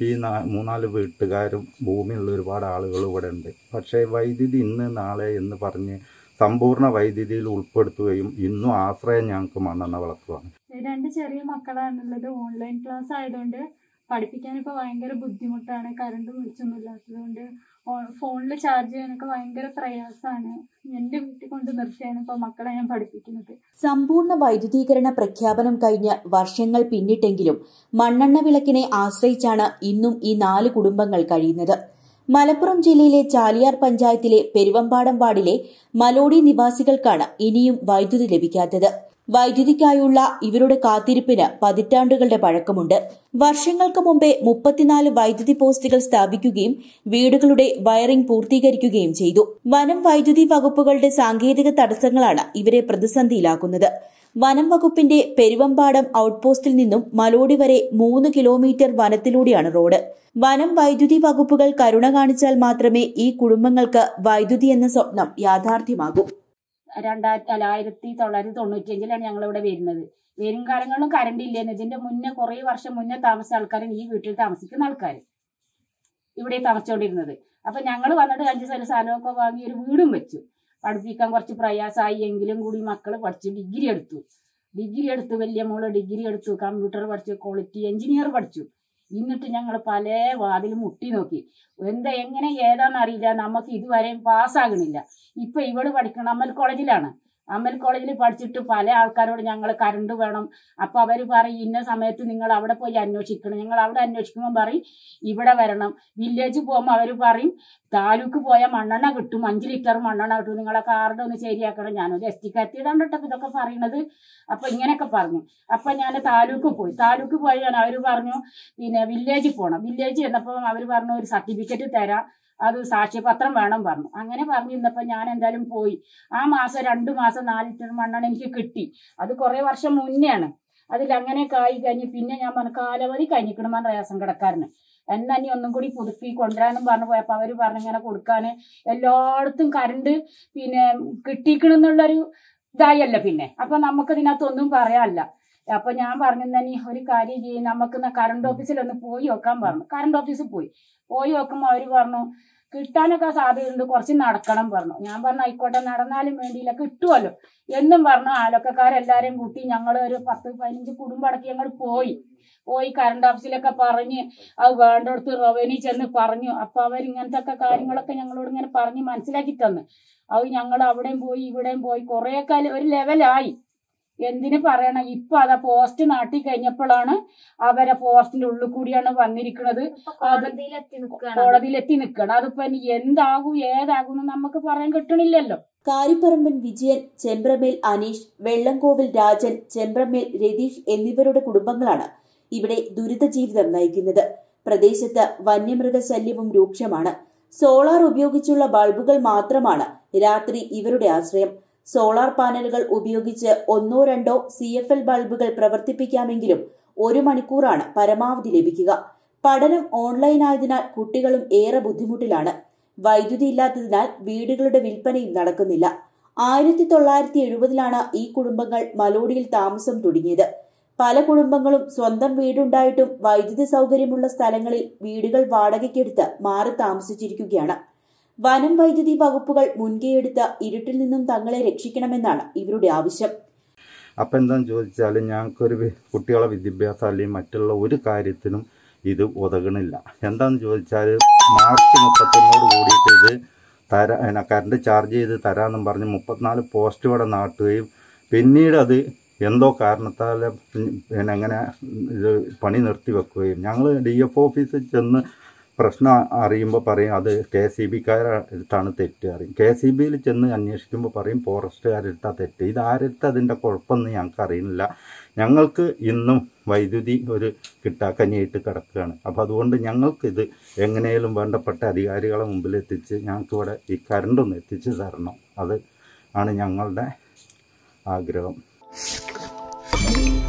ഈ നാ- മൂന്നാല് വീട്ടുകാരും ഭൂമിയുള്ള ഒരുപാട് ആളുകൾ ഇവിടെ ഉണ്ട് പക്ഷേ വൈദ്യുതി ഇന്ന് നാളെ എന്ന് പറഞ്ഞ് സമ്പൂർണ്ണ വൈദ്യുതിയിൽ ഉൾപ്പെടുത്തുകയും ഇന്നും ആശ്രയം ഞങ്ങൾക്ക് മണ്ണെണ്ണ വിളക്കുവാണ് രണ്ട് ചെറിയ മക്കളാണുള്ളത് ഓൺലൈൻ ക്ലാസ് ആയതുകൊണ്ട് പഠിപ്പിക്കാൻ ഇപ്പോൾ ഭയങ്കര ബുദ്ധിമുട്ടാണ് കറണ്ട് വിളിച്ചൊന്നും ഇല്ലാത്തതുകൊണ്ട് ഫോണിൽ ചാർജ് ചെയ്യാനൊക്കെ ഭയങ്കര പ്രയാസമാണ് എൻ്റെ വീട്ടിൽ കൊണ്ട് നിർത്തിയാണ് ഇപ്പോൾ മക്കളെ ഞാൻ പഠിപ്പിക്കുന്നത് സമ്പൂർണ്ണ വൈദ്യുതീകരണ പ്രഖ്യാപനം കഴിഞ്ഞ് വർഷങ്ങൾ പിന്നിട്ടെങ്കിലും മണ്ണെണ്ണ വിളക്കിനെ ആശ്രയിച്ചാണ് ഇന്നും ഈ നാല് കുടുംബങ്ങൾ കഴിയുന്നത് മലപ്പുറം ജില്ലയിലെ ചാലിയാർ പഞ്ചായത്തിലെ പെരുവമ്പാടം വാർഡിലെ മലോടി നിവാസികൾക്കാണ് ഇനിയും വൈദ്യുതി ലഭിക്കാത്തത് വൈദ്യുതിക്കായുള്ള ഇവരുടെ കാത്തിരിപ്പിന് പതിറ്റാണ്ടുകളുടെ പഴക്കമുണ്ട് വർഷങ്ങൾക്ക് മുമ്പേ മുപ്പത്തിനാല് വൈദ്യുതി പോസ്റ്റുകൾ സ്ഥാപിക്കുകയും വീടുകളുടെ വയറിംഗ് പൂർത്തീകരിക്കുകയും ചെയ്തു വനം വൈദ്യുതി വകുപ്പുകളുടെ സാങ്കേതിക തടസ്സങ്ങളാണ് ഇവരെ പ്രതിസന്ധിയിലാക്കുന്നത് വനം വകുപ്പിന്റെ പെരുവമ്പാടം ഔട്ട്പോസ്റ്റിൽ നിന്നും മലോടി വരെ മൂന്ന് കിലോമീറ്റർ വനത്തിലൂടെയാണ് റോഡ് വനം വൈദ്യുതി വകുപ്പുകൾ കരുണ കാണിച്ചാൽ മാത്രമേ ഈ കുടുംബങ്ങൾക്ക് വൈദ്യുതി എന്ന സ്വപ്നം യാഥാർത്ഥ്യമാകൂ രണ്ടായിരത്തി അല്ല ആയിരത്തി തൊള്ളായിരത്തി തൊണ്ണൂറ്റിയഞ്ചിലാണ് ഞങ്ങൾ ഇവിടെ വരുന്നത് വരും കാലങ്ങളിലും കറണ്ട് ഇല്ലേന്ന് ഇതിന്റെ മുന്നേ കുറെ വർഷം മുന്നേ താമസിച്ച ആൾക്കാരും ഈ വീട്ടിൽ താമസിക്കുന്ന ആൾക്കാർ ഇവിടെ താമസിച്ചുകൊണ്ടിരുന്നത് അപ്പൊ ഞങ്ങൾ വന്നിട്ട് അഞ്ച് സ്ഥലം സ്ഥലമൊക്കെ വാങ്ങി ഒരു വീടും വെച്ചു പഠിപ്പിക്കാൻ കുറച്ച് പ്രയാസമായി എങ്കിലും കൂടി മക്കൾ പഠിച്ചു ഡിഗ്രി എടുത്തു ഡിഗ്രി എടുത്തു വലിയ മോള് ഡിഗ്രി എടുത്തു കമ്പ്യൂട്ടർ പഠിച്ചു ക്വാളിറ്റി എഞ്ചിനീയർ പഠിച്ചു എന്നിട്ട് ഞങ്ങൾ പല വാതിലും മുട്ടി നോക്കി എന്താ എങ്ങനെ ഏതാന്ന് അറിയില്ല നമുക്ക് ഇതുവരെയും പാസ്സാകണില്ല ഇപ്പൊ ഇവള് പഠിക്കണം അമ്മൽ കോളേജിലാണ് അമ്മൽ കോളേജിൽ പഠിച്ചിട്ട് പല ആൾക്കാരോട് ഞങ്ങൾ കറണ്ട് വേണം അപ്പൊ അവര് പറയും ഇന്ന സമയത്ത് നിങ്ങൾ അവിടെ പോയി അന്വേഷിക്കണം ഞങ്ങൾ അവിടെ അന്വേഷിക്കുമ്പോൾ പറയും ഇവിടെ വരണം വില്ലേജ് പോകുമ്പോൾ അവര് പറയും താലൂക്ക് പോയാൽ മണ്ണെണ്ണ കിട്ടും അഞ്ച് ലിറ്റർ മണ്ണെണ്ണ കിട്ടും നിങ്ങളെ കാർഡ് ഒന്ന് ശരിയാക്കണം ഞാനൊരു എസ് ടി കത്തിയിടാൻ കേട്ടോ ഇതൊക്കെ പറയണത് അപ്പൊ ഇങ്ങനെയൊക്കെ പറഞ്ഞു അപ്പൊ ഞാൻ താലൂക്ക് പോയി താലൂക്ക് പോയി ഞാൻ അവര് പറഞ്ഞു പിന്നെ വില്ലേജിൽ പോകണം വില്ലേജ് ചെന്നപ്പോൾ അവര് പറഞ്ഞു ഒരു സർട്ടിഫിക്കറ്റ് തരാം അത് സാക്ഷ്യപത്രം വേണം പറഞ്ഞു അങ്ങനെ പറഞ്ഞിരുന്നപ്പോൾ ഞാൻ എന്തായാലും പോയി ആ മാസം രണ്ടു മാസം നാല് ലിറ്റർ മണ്ണെണ്ണ എനിക്ക് കിട്ടി അത് കുറെ വർഷം മുന്നെയാണ് അതിൽ അങ്ങനെ കായി കഴിഞ്ഞ് പിന്നെ ഞാൻ പറഞ്ഞു കാലവധി കഴിഞ്ഞിക്കണം റേഷൻ കിടക്കാരന് എന്നാ ഇനി ഒന്നും കൂടി പുതുക്കി കൊണ്ടുവരാനും പറഞ്ഞു പോയപ്പോ അവര് പറഞ്ഞു ഇങ്ങനെ കൊടുക്കാന് എല്ലായിടത്തും കറണ്ട് പിന്നെ കിട്ടിക്കണെന്നുള്ളൊരു ഇതായല്ല പിന്നെ അപ്പൊ നമുക്ക് ഇതിനകത്തൊന്നും പറയാനല്ല അപ്പൊ ഞാൻ പറഞ്ഞു തന്നെ ഒരു കാര്യം ചെയ്യും നമുക്ക് കറണ്ട് ഓഫീസിൽ ഒന്ന് പോയി നോക്കാൻ പറഞ്ഞു കറണ്ട് ഓഫീസിൽ പോയി പോയി നോക്കുമ്പോൾ അവര് പറഞ്ഞു കിട്ടാനൊക്കെ സാധ്യതയുണ്ട് കുറച്ച് നടക്കണം പറഞ്ഞു ഞാൻ പറഞ്ഞു ആയിക്കോട്ടെ നടന്നാലും വേണ്ടിയില്ല കിട്ടുമല്ലോ എന്നും പറഞ്ഞു ആലൊക്കക്കാരെല്ലാരെയും കൂട്ടി ഞങ്ങൾ ഒരു പത്ത് പതിനഞ്ച് കുടുംബം അടക്കി ഞങ്ങൾ പോയി പോയി കറണ്ട് ഓഫീസിലൊക്കെ പറഞ്ഞ് അത് വേണ്ടടുത്ത് റവന്യൂ ചെന്ന് പറഞ്ഞു അപ്പൊ അവർ ഇങ്ങനത്തെ ഒക്കെ കാര്യങ്ങളൊക്കെ ഞങ്ങളോട് ഇങ്ങനെ പറഞ്ഞ് മനസ്സിലാക്കി തന്നു അത് ഞങ്ങൾ അവിടെയും പോയി ഇവിടെയും പോയി കുറേയൊക്കെ ഒരു ലെവലായി എന്തിനു പറയണം ഇപ്പൊ അതാ പോസ്റ്റ് നാട്ടി കഴിഞ്ഞപ്പോഴാണ് അവരെ പോസ്റ്റിന്റെ ഉള്ളിൽ കൂടിയാണ് വന്നിരിക്കുന്നത് കോടതിയിലെത്തി നിൽക്കണം അതിപ്പോ ഇനി എന്താകും ഏതാകും എന്ന് നമുക്ക് പറയാൻ കിട്ടണില്ലല്ലോ കാരിപ്പറമ്പൻ വിജയൻ ചെമ്പ്രമേൽ അനീഷ് വെള്ളംകോവിൽ രാജൻ ചെമ്പ്രമേൽ രതീഷ് എന്നിവരുടെ കുടുംബങ്ങളാണ് ഇവിടെ ദുരിത ജീവിതം നയിക്കുന്നത് പ്രദേശത്ത് വന്യമൃഗശല്യവും രൂക്ഷമാണ് സോളാർ ഉപയോഗിച്ചുള്ള ബൾബുകൾ മാത്രമാണ് രാത്രി ഇവരുടെ ആശ്രയം സോളാർ പാനലുകൾ ഉപയോഗിച്ച് ഒന്നോ രണ്ടോ സി എഫ് എൽ ബൾബുകൾ പ്രവർത്തിപ്പിക്കാമെങ്കിലും ഒരു മണിക്കൂറാണ് പരമാവധി ലഭിക്കുക പഠനം ഓൺലൈൻ ആയതിനാൽ കുട്ടികളും ഏറെ ബുദ്ധിമുട്ടിലാണ് വൈദ്യുതി ഇല്ലാത്തതിനാൽ വീടുകളുടെ വിൽപ്പനയും നടക്കുന്നില്ല ആയിരത്തി തൊള്ളായിരത്തി എഴുപതിലാണ് ഈ കുടുംബങ്ങൾ മലോടിയിൽ താമസം തുടങ്ങിയത് പല കുടുംബങ്ങളും സ്വന്തം വീടുണ്ടായിട്ടും വൈദ്യുതി സൗകര്യമുള്ള സ്ഥലങ്ങളിൽ വീടുകൾ വാടകയ്ക്കെടുത്ത് മാറി താമസിച്ചിരിക്കുകയാണ് വനം വൈദ്യുതി വകുപ്പുകൾ മുൻകൈയെടുത്ത് ഇരുട്ടിൽ നിന്നും തങ്ങളെ രക്ഷിക്കണമെന്നാണ് ഇവരുടെ ആവശ്യം അപ്പം എന്താണെന്ന് ചോദിച്ചാൽ ഞങ്ങൾക്കൊരു വി- കുട്ടികളെ വിദ്യാഭ്യാസം അല്ലെങ്കിൽ മറ്റുള്ള ഒരു കാര്യത്തിനും ഇത് ഉതകണില്ല എന്താണെന്ന് ചോദിച്ചാൽ മാർച്ച് മുപ്പത്തൊന്നോട് കൂടിയിട്ട് ഇത് തരാ എന്നാ കറണ്ട് ചാർജ് ചെയ്ത് തരാമെന്നും പറഞ്ഞ് മുപ്പത്തിനാല് പോസ്റ്റ് ഇവിടെ നാട്ടുകയും പിന്നീട് അത് എന്തോ കാരണത്താൽ പിന്നെ അങ്ങനെ ഇത് പണി നിർത്തി വെക്കുകയും ഞങ്ങൾ ഡി എഫ് ഓഫീസിൽ ചെന്ന് പ്രശ്നം അറിയുമ്പോൾ പറയും അത് കെ സി ബിക്കാരടുത്താണ് തെറ്റ് അറിയും കെ സി ബിയിൽ ചെന്ന് അന്വേഷിക്കുമ്പോൾ പറയും ഫോറസ്റ്റുകാരെടുത്താ തെറ്റ് ഇത് ആരെടുത്ത് അതിൻ്റെ കുഴപ്പമൊന്നും ഞങ്ങൾക്ക് അറിയുന്നില്ല ഞങ്ങൾക്ക് ഇന്നും വൈദ്യുതി ഒരു കിട്ടാക്കനിയായിട്ട് കിടക്കുകയാണ് അപ്പോൾ അതുകൊണ്ട് ഞങ്ങൾക്കിത് എങ്ങനെയും വേണ്ടപ്പെട്ട അധികാരികളെ മുമ്പിൽ എത്തിച്ച് ഞങ്ങൾക്കിവിടെ ഈ കറണ്ടൊന്ന് എത്തിച്ച് തരണം അത് ആണ് ഞങ്ങളുടെ ആഗ്രഹം